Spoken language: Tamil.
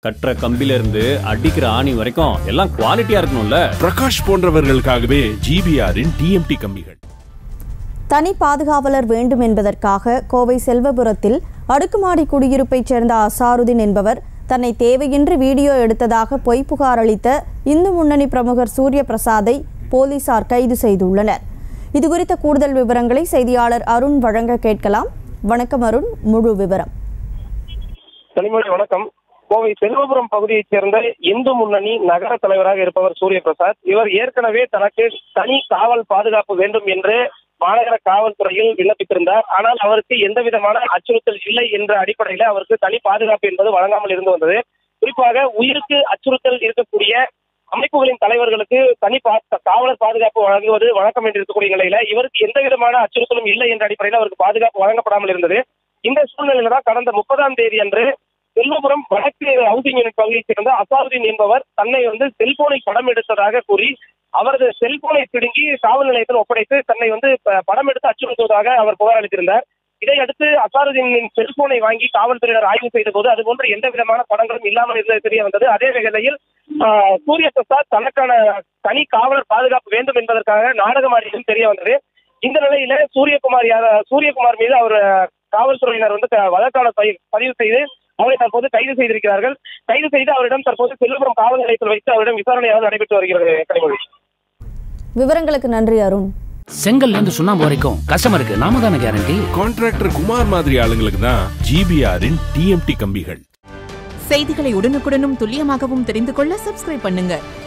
கட்டுற கம்பில இருந்து அடிக்கிற ஆணி வரைக்கும் எல்லாம் குவாலிட்டியா இருக்கணும்ல பிரகாஷ் போன்றவர்களுக்காகவே ஜிபிஆரின் டிஎம்டி கம்பிகள் தனி பாதுகாவலர் வேண்டும் என்பதற்காக கோவை செல்வபுரத்தில் அடுக்குமாடி குடியிருப்பைச் சேர்ந்த அசாருதீன் என்பவர் தன்னை தேவையின்றி வீடியோ எடுத்ததாக பொய் புகார் அளித்த இந்து முன்னணி பிரமுகர் சூரிய பிரசாத்தை போலீசார் கைது செய்துள்ளனர் இதுகுறித்த கூடுதல் விவரங்களை செய்தியாளர் அருண் வழங்க கேட்கலாம் வணக்கம் அருண் முழு விவரம் கனிமொழி வணக்கம் கோவை செல்வபுரம் பகுதியைச் சேர்ந்த இந்து முன்னணி நகர தலைவராக இருப்பவர் சூரிய பிரசாத் இவர் ஏற்கனவே தனக்கு தனி காவல் பாதுகாப்பு வேண்டும் என்று மாநகர காவல்துறையில் விண்ணப்பித்திருந்தார் ஆனால் அவருக்கு எந்த விதமான அச்சுறுத்தல் இல்லை என்ற அடிப்படையில் அவருக்கு தனி பாதுகாப்பு என்பது வழங்காமல் இருந்து வந்தது குறிப்பாக உயிருக்கு அச்சுறுத்தல் இருக்கக்கூடிய அமைப்புகளின் தலைவர்களுக்கு தனி பா காவலர் பாதுகாப்பு வழங்குவது வழக்கம் என்று இருக்கக்கூடிய நிலையில இவருக்கு எந்த விதமான அச்சுறுத்தலும் இல்லை என்ற அடிப்படையில் அவருக்கு பாதுகாப்பு வழங்கப்படாமல் இருந்தது இந்த சூழ்நிலையில தான் கடந்த முப்பதாம் தேதி அன்று செல்வபுரம் வடக்கு ஹவுசிங் யூனிட் பகுதியைச் சேர்ந்த அசாருதீன் என்பவர் தன்னை வந்து செல்போனை படம் எடுத்ததாக கூறி அவரது செல்போனை பிடுங்கி காவல் நிலையத்தில் ஒப்படைத்து தன்னை வந்து ப- படம் எடுத்து அச்சுறுத்துவதாக அவர் புகார் அளித்திருந்தார் இதையடுத்து அசாருதீனின் செல்போனை வாங்கி காவல்துறையினர் ஆய்வு செய்த போது அது போன்ற எந்த விதமான படங்களும் இல்லாமல் இருந்தது தெரிய வந்தது அதே வேளையில் ஆஹ், சூரிய பிரசாத் தனக்கான தனி காவலர் பாதுகாப்பு வேண்டும் என்பதற்காக நாடகமாடியதும் தெரிய வந்தது இந்த நிலையில சூரியகுமார் யாத- சூரியகுமார் மீது அவர் காவல்துறையினர் வந்து க- வழக்கான பதி- பதிவு செய்து அவரை தற்போது கைது செய்திருக்கிறார்கள் கைது செய்து அவரிடம் தற்போது செல்வபுரம் காவல் நிலையத்தில் வைத்து அவரிடம் விசாரணையாக நடைபெற்று வருகிறது கனிமொழி விவரங்களுக்கு நன்றி அருண் செங்கல்ல இருந்து சுண்ணாம்பு வரைக்கும் கஸ்டமருக்கு நாம தானே கேரண்டி கான்ட்ராக்டர் குமார் மாதிரி ஆளுங்களுக்கு தான் ஜிபிஆரின் டிஎம்டி கம்பிகள் செய்திகளை உடனுக்குடனும் துல்லியமாகவும் தெரிந்து கொள்ள சப்ஸ்கிரைப் பண்ணுங்க